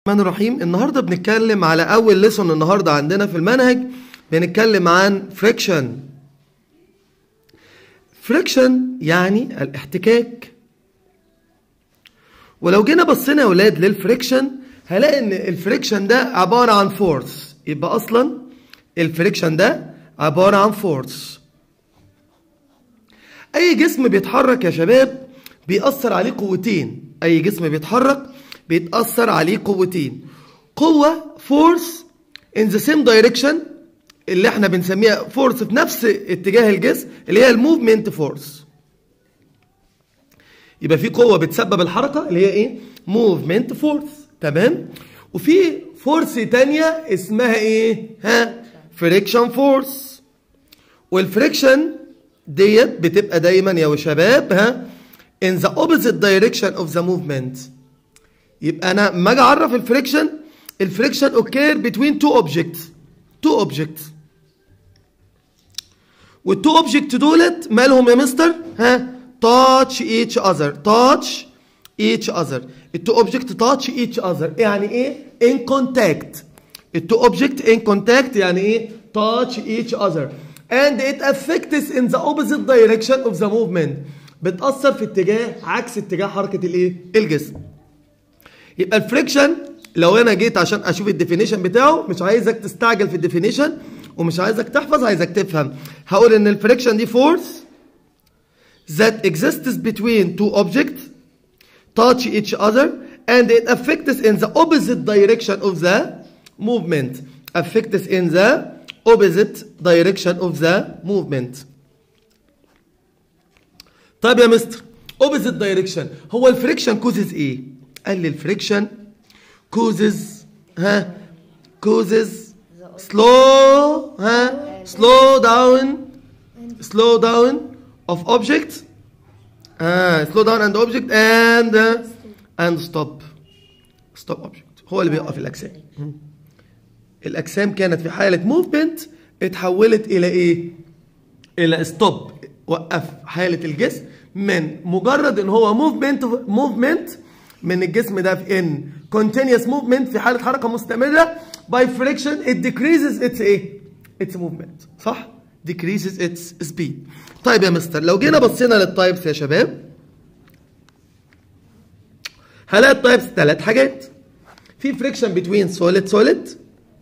الرحمن الرحيم النهارده بنتكلم على اول ليسون النهارده عندنا في المنهج بنتكلم عن فريكشن فريكشن يعني الاحتكاك ولو جينا بصينا يا ولاد للفريكشن هلاقي ان الفريكشن ده عباره عن فورس يبقى اصلا الفريكشن ده عباره عن فورس اي جسم بيتحرك يا شباب بيأثر عليه قوتين اي جسم بيتحرك بيتأثر عليه قوتين قوة فورس in the same direction اللي احنا بنسميها فورس في نفس اتجاه الجسم اللي هي الموفمنت فورس يبقى في قوة بتسبب الحركة اللي هي ايه موفمنت فورس تمام وفي فورس تانية اسمها ايه ها فريكشن فورس والفريكشن ديت بتبقى دايما يا شباب ها in the opposite direction of the movement يبقى انا لما اجي اعرف الفريكشن الفريكشن occur between two objects two objects والتو اوبجكت دولت مالهم يا مستر ها touch each other touch each other التو اوبجكت touch each other يعني ايه in contact التو اوبجكت in contact يعني ايه touch each other and it affects in the opposite direction of the movement بتأثر في اتجاه عكس اتجاه حركة الايه الجسم يبقى الفريكشن لو انا جيت عشان اشوف الديفينيشن بتاعه مش عايزك تستعجل في الديفينيشن ومش عايزك تحفظ عايزك تفهم هقول ان الفريكشن دي فورس that exists between two objects touch each other and it affects in the opposite direction of the movement affects in the opposite direction of the movement طيب يا مستر opposite direction هو الفريكشن كوزز ايه قال لي الفريكشن كوزز ها كوزز slow ها slow down slow down of object آه slow down and object and uh, and stop stop object هو اللي بيوقف الأجسام الأجسام كانت في حالة موفمنت اتحولت إلى إيه؟ إلى ستوب وقف حالة الجسم من مجرد إن هو موفمنت موفمنت من الجسم ده في ان continuous movement في حالة حركة مستمرة by friction it decreases its ايه؟ its movement صح؟ decreases its speed طيب يا مستر لو جينا بصينا للتايبس يا شباب هلاقي التايبس ثلاث حاجات في friction between solid solid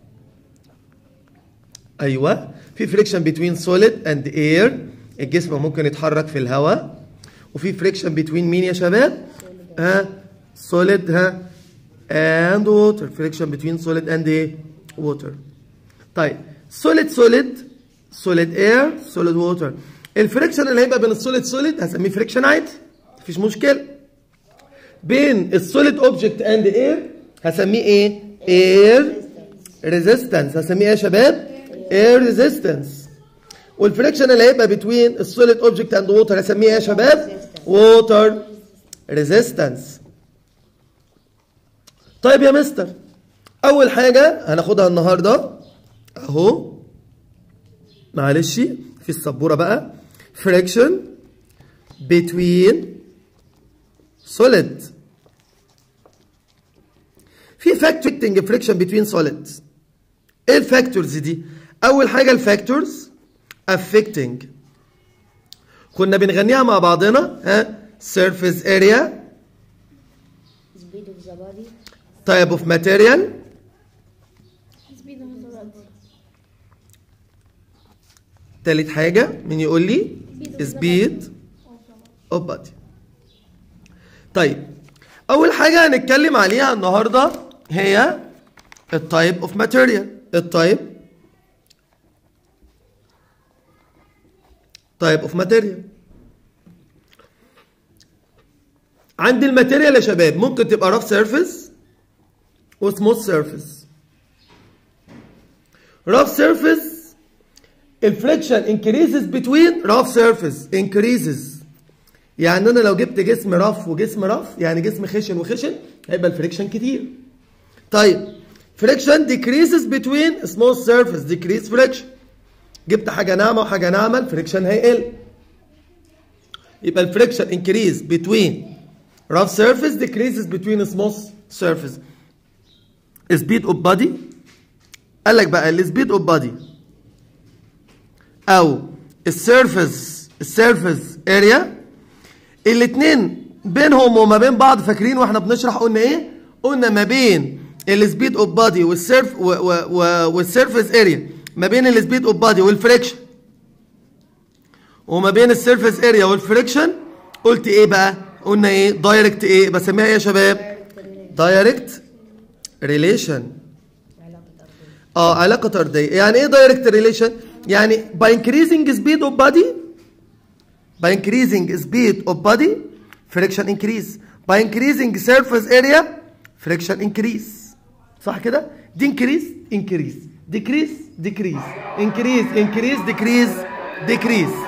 ايوه في friction between solid and air الجسم ممكن يتحرك في الهواء وفي friction between مين يا شباب؟ ها solid ها and water friction between solid and ايه water طيب solid solid solid air solid water الفريكشن اللي هيبقى بين السوليد سوليد هسميه فريكشن عادي مفيش مشكله بين السوليد اوبجكت اند اير هسميه ايه اير ريزيستنس هسميه ايه يا شباب اير ريزيستنس والفريكشن اللي هيبقى بين السوليد اوبجكت اند ووتر هسميه ايه يا شباب ووتر ريزيستنس طيب يا مستر اول حاجه هناخدها النهارده اهو معلش في السبوره بقى friction between solid في فاكتورنج friction between solids ايه الفاكتورز دي اول حاجه الفاكتورز affecting كنا بنغنيها مع بعضنا ها surface area speed of the body type of material speed of the body تالت حاجة مين يقول لي speed of body طيب أول حاجة هنتكلم عليها النهاردة هي التايب اوف ماتيريال التايب تايب اوف ماتيريال عند الماتيريال يا شباب ممكن تبقى رف سيرفيس وسموث سيرفيس رف سيرفيس الفريكشن انكريزز بتوين رف سيرفيس انكريزز يعني انا لو جبت جسم رف وجسم رف يعني جسم خشن وخشن هيبقى الفريكشن كتير طيب فريكشن ديكريزز بتوين سموث سيرفيس ديكريز فريكشن جبت حاجه ناعمه وحاجه ناعمه الفريكشن هيقل يبقى الفريكشن انكريز بتوين rough surface decreases between a smooth surface سبيد اوف بادي قال لك بقى السبيد اوف بادي او السيرفس السيرفس اريا الاثنين بينهم وما بين بعض فاكرين واحنا بنشرح قلنا ايه قلنا ما بين السبيد اوف بادي والسيرف و و و والسيرفس اريا ما بين السبيد اوف بادي والفريكشن وما بين السيرفس اريا والفريكشن قلت ايه بقى قلنا ايه دايركت ايه بسميها ايه يا شباب دايركت ريليشن اه علاقة طردية يعني ايه دايركت ريليشن يعني by increasing speed of body by increasing speed of body friction increase by increasing surface area friction increase صح كده دي increase increase decrease decrease increase increase decrease decrease